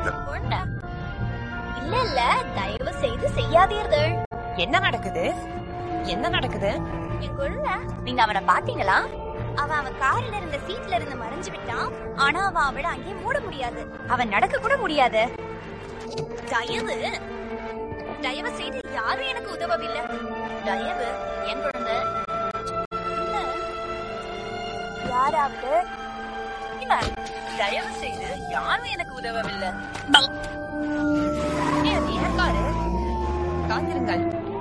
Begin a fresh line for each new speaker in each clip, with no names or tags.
செய்யாதீர்கள்
பொண்ணா? இல்ல இல்ல தயவு செய்து செய்யாதீர்கள்
என்ன நடக்குது என்ன நடக்குது
என் குழந்தை நீங்க அவனை பாத்தீங்களா அவன் அவன் கார்ல இருந்த சீட்ல இருந்து மறைஞ்சு விட்டான் ஆனா அவன் அவள அங்கே மூட முடியாது அவன் நடக்க கூட முடியாது தயவு தயவு செய்து யாரும் எனக்கு உதவவில்லை தயவு என் குழந்தை இல்ல. யாராவது இல்ல. தயவு செய்து யாரும் எனக்கு உதவவில்லை
ஏன் ஏன் பாரு காத்திருங்கள்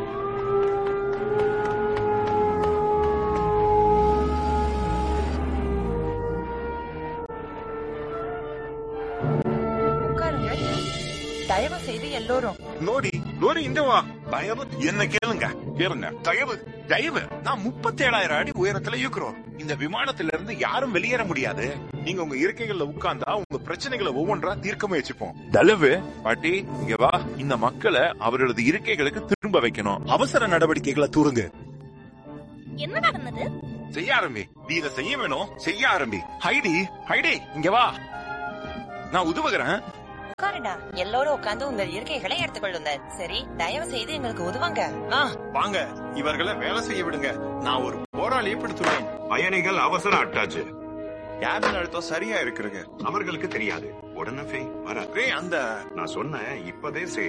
உட்காருங்கள் தயவு செய்து எல்லோரும்
லோரி லோரி இந்த வா தயவு என்ன கேளுங்க கேளுங்க தயவு தயவு நான் முப்பத்தேழாயிரம் அடி உயரத்துல இருக்கிறோம் இந்த விமானத்துல இருந்து யாரும் வெளியேற முடியாது நீங்க உங்க இருக்கைகள்ல உட்கார்ந்தா உங்க பிரச்சனைகளை ஒவ்வொன்றா தீர்க்க முயற்சிப்போம் தயவு பாட்டி இங்க வா இந்த மக்களை அவர்களது இருக்கைகளுக்கு திரும்ப வைக்கணும் அவசர நடவடிக்கைகளை தூருங்க
என்ன நடந்தது
செய்ய ஆரம்பி நீ இதை செய்ய வேணும் செய்ய ஆரம்பி ஹைடி ஹைடி இங்க வா நான் உதவுகிறேன்
உட்காருடா எல்லோரும் உட்கார்ந்து உங்கள் இருக்கைகளை எடுத்துக்கொள்ளுங்கள் சரி தயவு செய்து எங்களுக்கு உதவுங்க ஆ
வாங்க இவர்களை வேலை செய்ய விடுங்க நான் ஒரு போராளியை பிடித்துள்ளேன் பயணிகள் அவசர அட்டாச்சு கேபின் அழுத்தம் சரியா இருக்கிறது
அவர்களுக்கு தெரியாது உடனே ஃபெய் வர
ரே அந்த
நான் சொன்னேன் இப்பதே செய்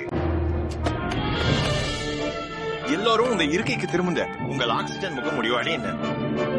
எல்லோரும் உங்க இருக்கைக்கு திரும்புங்க உங்கள் ஆக்சிஜன் முக முடிவாளி என்ன